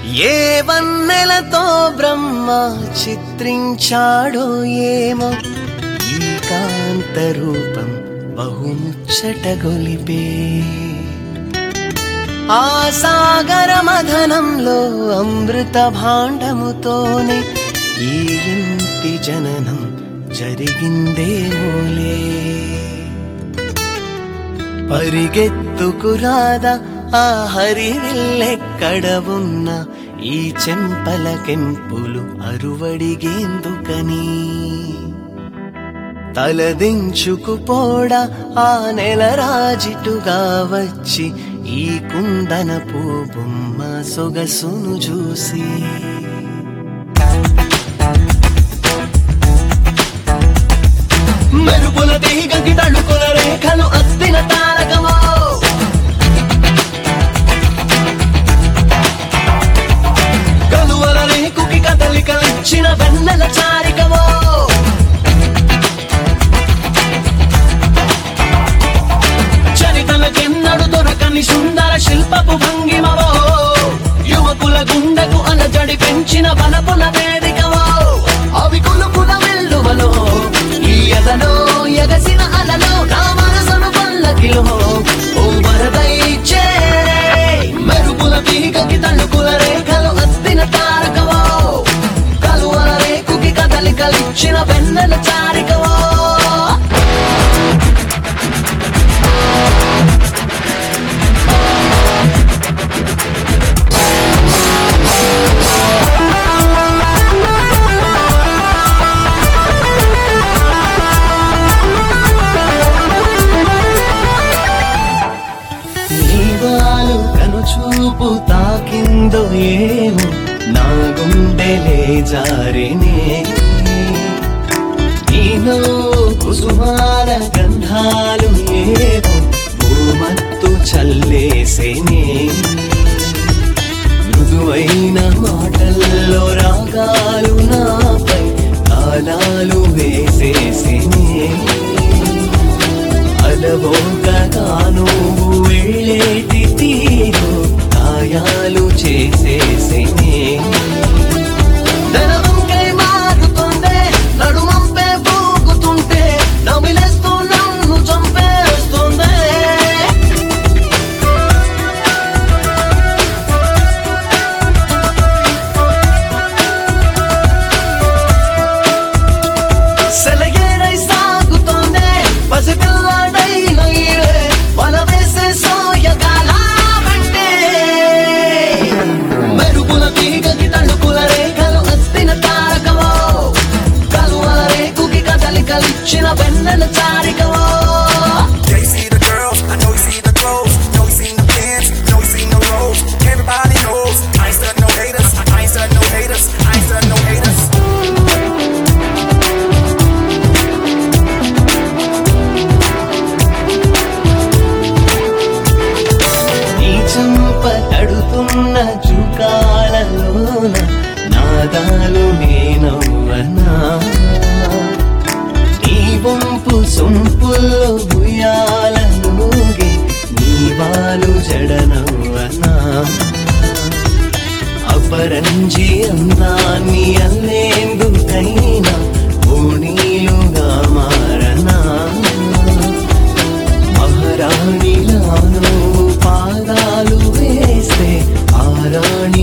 ఏ వన్నెలతో బ్రహ్మ చిత్రించాడో ఏమో ఈ కాంత రూపం బహుముచ్చట గొలిపే ఆ సాగర మథనంలో అమృత భాండముతోనే ఈ ఇంటి జననం జరిగిందేమోలే పరిగెత్తుకురాదా ఆ హరివిల్లెక్కడ ఉన్న ఈ చెంపల కెంపులు అరువడిగేందుకని తలదించుకుపోడా ఆ నెల రాజిటుగా వచ్చి ఈ కుందనపు బొమ్మ సొగసును చూసి మెరుపుల తీగకి తడుకుల రేఖలు అద్దిన తారకమో కలువల రేకుకి కదలికలిచ్చిన వెన్నెల చారికమో చరితలకెన్నడు దొరకని సుందర శిల్పపు భంగిమవో యువకుల గుండెకు అలజడి పెంచిన బలపుల వేదికవో అవి కులుకుల వెల్లువలో ఈ ఎదలో ఎగసిన అలలో నా మనసును పల్లకిలో ఓ వరదైచే మెరుపుల తీగకి తణుకుల రేఖలు అద్దిన తారకవో కలువల రేకుకి కదలికలిచ్చిన వెన్నెల చారికవో నీవాలు కనుచూపు తాకిందో ఏమో నా గుండెలే జారినే నీలో కుసుమాల గంధాలు ఏవో భూమత్తు చల్లేసేనే మృదువైన మాటల్లో రాగాలు నాపై కాలాలు వేసేసేనే అలవోకగాను వెళ్ళేటి తీరు గాయాలు చేసేసినే ధనవంకై మారుతుంటే నడుమంపే పోగుతుంటే నమిలేస్తూ నన్ను చంపేస్తుంది సెలయేరై సాగుతోందే పసిపిల్లడైన ఈడే వల వేసే సోయగాల వెంటే మెరుపుల తీగకి తణుకుల రేఖలు అస్తిన తారకవో కలువల రేకుకి కదలికలిచ్చిన వెన్నెల చారికవో Yeah, you see the girls, I know you see the clothes, know you seen the pins, know you seen the rolls. Everybody knows I ain't stuck no haters, I ain't stuck no haters, I ain't stuck no haters. నీ చంప తడుతున్న జుకాలలోన నాదాలు నేనవ్వనా నీ వంపు సొంపుల్లో భుయాలలోగే నీ వాలు జడనవ్వనా అపరంజి అందాన్ని అల్లేందుకైనా ఓణీలుగా మారనా మహారాణిలాను పాదాలు వేస్తే ఆ రాణి